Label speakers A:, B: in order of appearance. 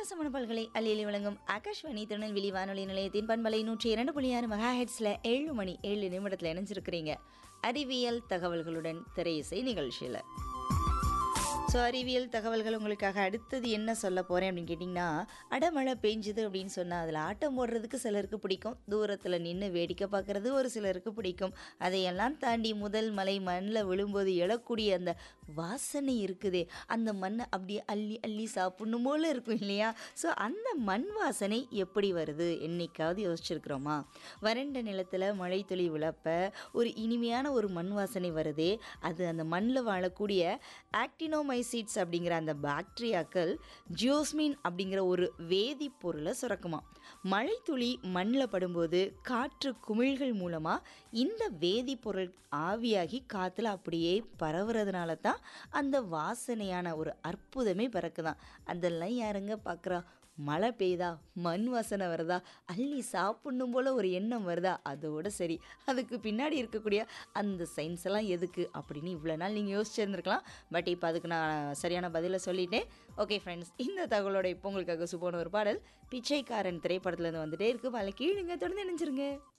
A: பிரகாசமான பல்கலை அள்ளியலி வழங்கும் ஆகாஷ்வாணி திருநெல்வேலி வானொலி நிலையத்தின் பண்பலை நூற்றி இரண்டு புள்ளி ஆறு மெகா ஹெட்ஸில் ஏழு மணி ஏழு நிமிடத்தில் இணைஞ்சிருக்கிறீங்க அறிவியல் தகவல்களுடன் திரையிசை நிகழ்ச்சியில் ஸோ அறிவியல் தகவல்கள் உங்களுக்காக அடுத்தது என்ன சொல்ல போகிறேன் அப்படின்னு கேட்டிங்கன்னா அடமழை பெஞ்சுது அப்படின்னு சொன்னால் அதில் ஆட்டம் போடுறதுக்கு சிலருக்கு பிடிக்கும் தூரத்தில் நின்று வேடிக்கை பார்க்குறது ஒரு சிலருக்கு பிடிக்கும் அதையெல்லாம் தாண்டி முதல் மலை மண்ணில் விழும்போது எழக்கூடிய அந்த வாசனை இருக்குதே அந்த மண்ணை அப்படியே அள்ளி அள்ளி சாப்பிடணும் போல இருக்கும் இல்லையா ஸோ அந்த மண் வாசனை எப்படி வருது என்னைக்காவது யோசிச்சிருக்கிறோமா வறண்ட நிலத்தில் மழை துளி விழப்ப ஒரு இனிமையான ஒரு மண் வாசனை வருதே அது அந்த மண்ணில் வாழக்கூடிய ஆக்டினோமைசிட்ஸ் அப்படிங்கிற அந்த பாக்டீரியாக்கள் ஜியோஸ்மின் அப்படிங்கிற ஒரு வேதிப்பொருளை சுரக்குமா மழைத்துளி மண்ணில் படும்போது காற்று குமிழ்கள் மூலமாக இந்த வேதிப்பொருள் ஆவியாகி காற்றுல அப்படியே பரவுறதுனால தான் அந்த வாசனையான ஒரு அற்புதமே பிறக்குதான் அதெல்லாம் யாருங்க பார்க்குறா மழை பெய்யுதா மண் வாசனை வருதா அள்ளி சாப்பிடணும் போல் ஒரு எண்ணம் வருதா அதோட சரி அதுக்கு பின்னாடி இருக்கக்கூடிய அந்த சயின்ஸ் எல்லாம் எதுக்கு அப்படின்னு இவ்வளோ நாள் நீங்கள் யோசிச்சிருந்துருக்கலாம் பட் இப்போ அதுக்கு நான் சரியான பதிலை சொல்லிட்டேன் ஓகே ஃப்ரெண்ட்ஸ் இந்த தகவலோட இப்போ உங்களுக்காக சுப்போன ஒரு பாடல் பிச்சைக்காரன் திரைப்படத்துலேருந்து வந்துட்டே இருக்கு பல கீழுங்க தொடர்ந்து நினைச்சிருங்க